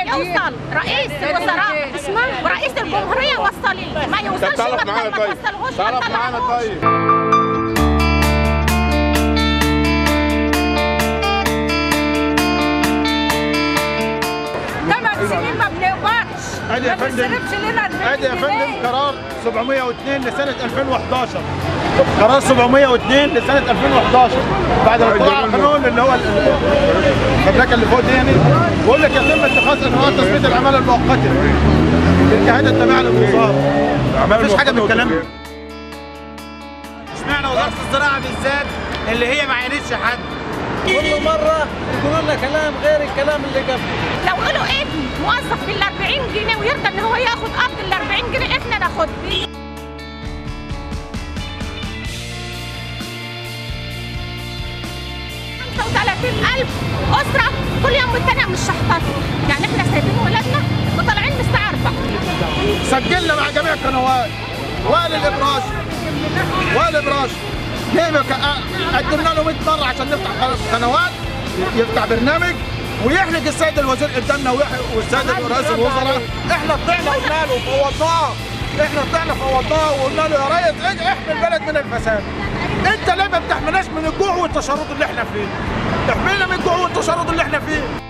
يوصل رئيس الوزراء اسمع ورئيس الجمهوريه وصل لي ما يوصلش تعرف ما معانا ما طيب توصلهوش ما تعرف معانا تطلعهوش. طيب ثمان سنين ما بنقبضش ادي يا ما فندم بنصرفش لنا البيت ادي يا جنيه. فندم قرار 702 لسنه 2011 قرار 702 لسنه 2011 بعد ما طلع القانون اللي هو ال- الفبركه اللي فوق دي يعني بيقول لك يتم اتخاذ اجراءات تثبيت العماله المؤقته للجهات التابعه للوزاره مفيش حاجه من الكلام ده اشمعنى وزاره الزراعه بالذات اللي هي ما عينتش حد كل مرة يقولوا لنا كلام غير الكلام اللي قبل لو قالوا ابن موظف بال 40 جنيه ويرضى ان هو ياخد قبض ال 40 جنيه احنا ناخد 35000 أسرة كل يوم والتاني مش شحطات يعني احنا سايبين ولادنا وطالعين من الساعة 4 سجلنا مع جميع القنوات وائل الابراج وائل الابراج جايب قدمنا له 100 مره عشان نفتح قنوات يفتح برنامج ويحرج السيد الوزير قدامنا ويح- والسيد رئيس الوزراء احنا طلعنا قلنا له فوضناه احنا طلعنا فوضناه وقلنا له يا ريس اج- احمي البلد من الفساد انت ليه ما بتحميناش من الجوع والتشرد اللي احنا فيه احمينا من الجوع والتشرد اللي احنا فيه